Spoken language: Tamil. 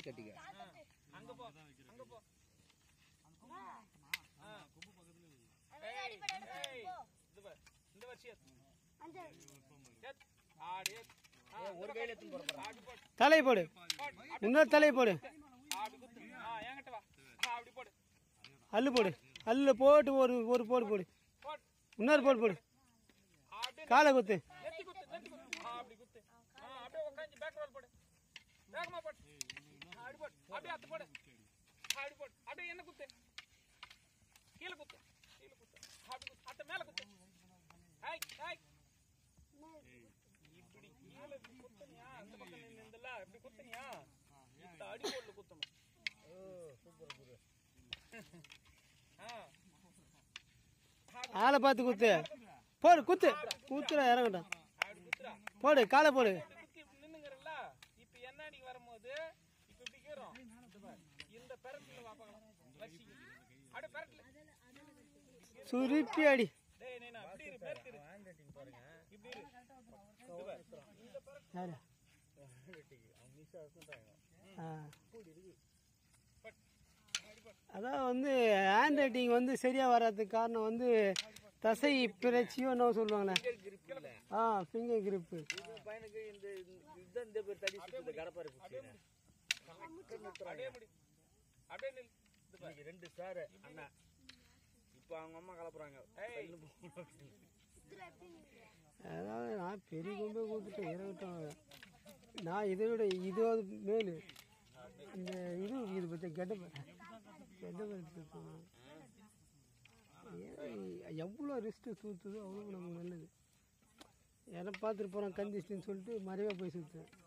கட்டிக்க அங்க போ அங்க போ ஆ. ஏய், ஏய், இது பாரு, இந்த வருஷம் ஏத்து. ஏத்து. ஆடு ஏத்து. ஆ, ஒரு கையில எடுத்துன்னு போற ஆடு போடு. தலை போடு இன்னொரு தலை போடு ஆடு குத்து. ஆ, என்கிட்ட வா. ஆ, அப்படி போடு. அல்லு போடு அல்லு போட்டு ஒரு ஒரு போடு போடு போடு. இன்னொரு போடு போடு அப்படியே காலை குத்து நெத்தி குத்து, நெத்தி குத்து. ஆ, அப்படி குத்து. ஆ, அப்படியே உக்காந்து back roll போடு. வேகமா போடு. ஆ, அப்படி போடு. அப்படியே அத்து போடு. ஆ, அப்படி போடு. அப்படியே என்ன குத்து. கீழே குத்து. கீழே குத்து. அப்படி குத்து. அத்தை மேல குத்து. ஏய், ஏய். இப்படி கீழே இப்படி குத்துனியா? அந்த பக்கம் நின்னுந்தல்ல, இப்படி குத்துனியா? இந்த அடிக்கோல்ல குத்தணும். ஆ. ஆளை பார்த்து குத்து போடு குத்து குத்துடா இறங்கட்டும் அப்படி குத்துடா. போடு காலை போடு இப்படி குத்தி இப்படி நின்னுங்கறல்ல, இப்ப என்னாடிக்கு வரும்போது இப்ப இப்படி கீறோம். இந்த பாரு. இந்த பெரட்டுல வா பார்க்கலாம். வரிசைக்கு. அப்படியே பெரட்டுல. சுருட்டி அடி டேய் நீ நான் இப்படி இரு, பெரட்டு இரு. இப்படி இரு. இந்த பாரு. இந்த பெரட்டு. யாரு ஆ. அதான் வந்து ஹேண்ட் ரைட்டிங் வந்து சரியா வராதுக்கு காரணம் வந்து தசை பிறச்சியோ என்ன சொல்லுவாங்களே grip இல்ல ஆ ஃபிங்கர் grip இது பையனுக்கு இந்த இதுதான் இந்த பேர் தடி சுத்துது கடப்பாரு குச்சின்னு அப்படியே முடி. அப்படியே நில். இந்த பாரு. இன்னைக்கு ரெண்டு ஸ்டார் அண்ணா இப்போ அவங்க அம்மா கலப்புறாங்க ஏய். அதாவது நான் பெரிய கொம்பே கொடுத்துட்டேன் இறங்கட்டும் நான் இதை விட இதுவாது மேலு இந்த இது இது பற்றி கெட்ட கெட்ட எவ்வளோ ரிஸ்ட்டு சுற்றுதோ அவ்வளோ நமக்கு நல்லது யாரை பார்த்துட்டு போகிறோம் கந்திச்சிட்டுன்னு சொல்லிட்டு மறைவாக போய் சுற்றுவேன்